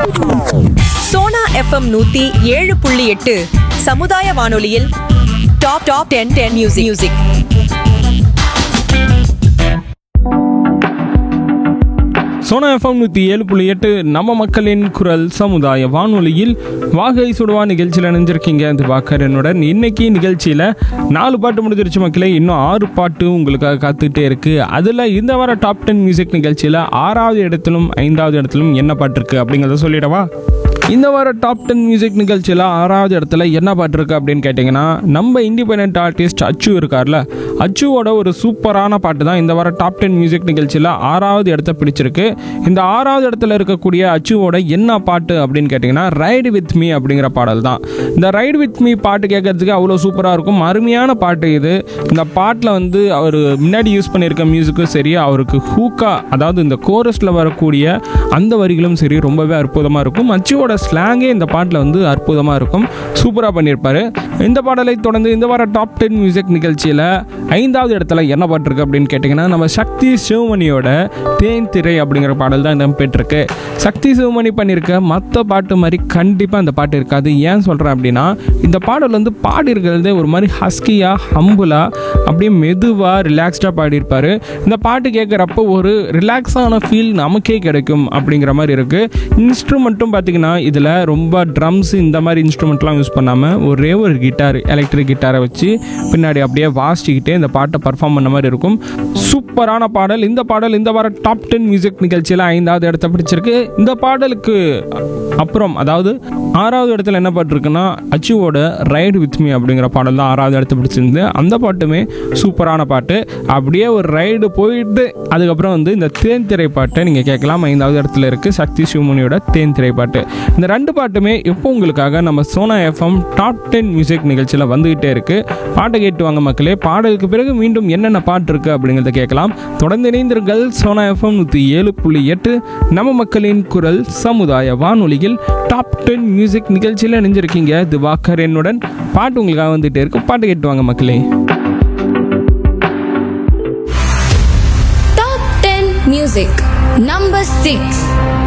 Sona FM நூத்தி ஏழு புள்ளி எட்டு சமுதாய வானொலியில் top top ten ten music music Sona FM நூற்றி ஏழு புள்ளி எட்டு நம்ம மக்களின் குரல் சமுதாய வானொலியில் வாகை சுடுவா நிகழ்ச்சியில் இணைஞ்சிருக்கீங்க இது வாக்கரனுடன் இன்னைக்கு நிகழ்ச்சியில் நாலு பாட்டு முடிஞ்சிருச்சு மக்களே இன்னும் ஆறு பாட்டு உங்களுக்காக காத்துக்கிட்டே இருக்கு அதில் இந்த வார டாப் டென் மியூசிக் நிகழ்ச்சியில் ஆறாவது இடத்திலும் ஐந்தாவது இடத்திலும் என்ன பாட்டு இருக்கு அப்படிங்கிறத சொல்லிடவா இந்த வார டாப் டென் மியூசிக் நிகழ்ச்சியில் ஆறாவது இடத்துல என்ன பாட்டு இருக்கு அப்படின்னு கேட்டிங்கன்னா நம்ம இண்டிபெண்ட் ஆர்டிஸ்ட் அச்சு இருக்கார்ல அச்சுவோட ஒரு சூப்பரான பாட்டு தான் இந்த வார டாப் டென் மியூசிக் நிகழ்ச்சியில் ஆறாவது இடத்த பிடிச்சிருக்கு இந்த ஆறாவது இடத்துல இருக்கக்கூடிய அச்சுவோட என்ன பாட்டு அப்படின்னு கேட்டிங்கன்னா ரைடு வித் மீ அப்படிங்கிற பாடல் தான் இந்த ரைடு வித் மீ பாட்டு கேட்கறதுக்கு அவ்வளோ சூப்பராக இருக்கும் அருமையான பாட்டு இது இந்த பாட்டில் வந்து அவர் முன்னாடி யூஸ் பண்ணியிருக்க மியூசிக்கும் சரி அவருக்கு ஹூக்கா அதாவது இந்த கோரஸில் வரக்கூடிய அந்த வரிகளும் சரி ரொம்பவே அற்புதமாக இருக்கும் அச்சுவோட ஸ்லாங்கே இந்த பாட்டில் வந்து அற்புதமாக இருக்கும் சூப்பராக பண்ணியிருப்பாரு இந்த பாடலை தொடர்ந்து இந்த வார டாப் டென் மியூசிக் நிகழ்ச்சியில் ஐந்தாவது இடத்துல என்ன பாட்டு இருக்கு அப்படின்னு கேட்டிங்கன்னா நம்ம சக்தி சிவமணியோட தேன் திரை அப்படிங்கிற பாடல் தான் இடம் பெற்றிருக்கு சக்தி சிவமணி பண்ணியிருக்க மற்ற பாட்டு மாதிரி கண்டிப்பாக அந்த பாட்டு இருக்காது ஏன் சொல்கிறேன் அப்படின்னா இந்த பாடல் வந்து பாடியிருக்கிறது ஒரு மாதிரி ஹஸ்கியாக ஹம்புலாக அப்படியே மெதுவாக ரிலாக்ஸ்டாக பாடியிருப்பார் இந்த பாட்டு கேட்குறப்போ ஒரு ரிலாக்ஸான ஃபீல் நமக்கே கிடைக்கும் அப்படிங்கிற மாதிரி இருக்குது இன்ஸ்ட்ருமெண்ட்டும் பார்த்தீங்கன்னா இதில் ரொம்ப ட்ரம்ஸ் இந்த மாதிரி இன்ஸ்ட்ருமெண்ட்லாம் யூஸ் பண்ணாமல் ஒரே ஒரு கிட்டார் எலக்ட்ரிக் கிட்டாரை வச்சு பின்னாடி அப்படியே வாசிச்சுக்கிட்டே இந்த பாட்டை பர்ஃபார்ம் பண்ண மாதிரி இருக்கும் சூப்பரான பாடல் இந்த பாடல் இந்த வார டாப் டென் மியூசிக் நிகழ்ச்சியில் ஐந்தாவது இடத்த பிடிச்சிருக்கு இந்த பாடலுக்கு அப்புறம் அதாவது ஆறாவது இடத்துல என்ன பாட்டு இருக்குன்னா அச்சுவோட ரைடு வித் மீ அப்படிங்கிற பாடல் தான் ஆறாவது இடத்த பிடிச்சிருந்து அந்த பாட்டுமே சூப்பரான பாட்டு அப்படியே ஒரு ரைடு போயிட்டு அதுக்கப்புறம் வந்து இந்த தேன் திரைப்பாட்டை நீங்கள் கேட்கலாம் ஐந்தாவது இடத்துல இருக்குது சக்தி சிவமணியோட தேன் திரைப்பாட்டு இந்த ரெண்டு பாட்டுமே எப்போ உங்களுக்காக நம்ம Sona FM top ten music நிகழ்ச்சியில் வந்துகிட்டே இருக்குது பாட்டை கேட்டு வாங்க மக்களே பாடலுக்கு பிறகு மீண்டும் என்னென்ன பாட்டு இருக்குது அப்படிங்கிறத கேட்கலாம் தொடர்ந்து இணைந்திருங்கள் சோனா எஃப்எம் நூற்றி ஏழு புள்ளி எட்டு நம்ம மக்களின் குரல் சமுதாய வானொலியில் டாப் டென் மியூசிக் நிகழ்ச்சியில் இணைஞ்சிருக்கீங்க திவாகர் என்னுடன் பாட்டு உங்களுக்காக வந்துகிட்டே இருக்கு பாட்டு கேட்டு வாங்க மக்களே Top 10 Music Number 6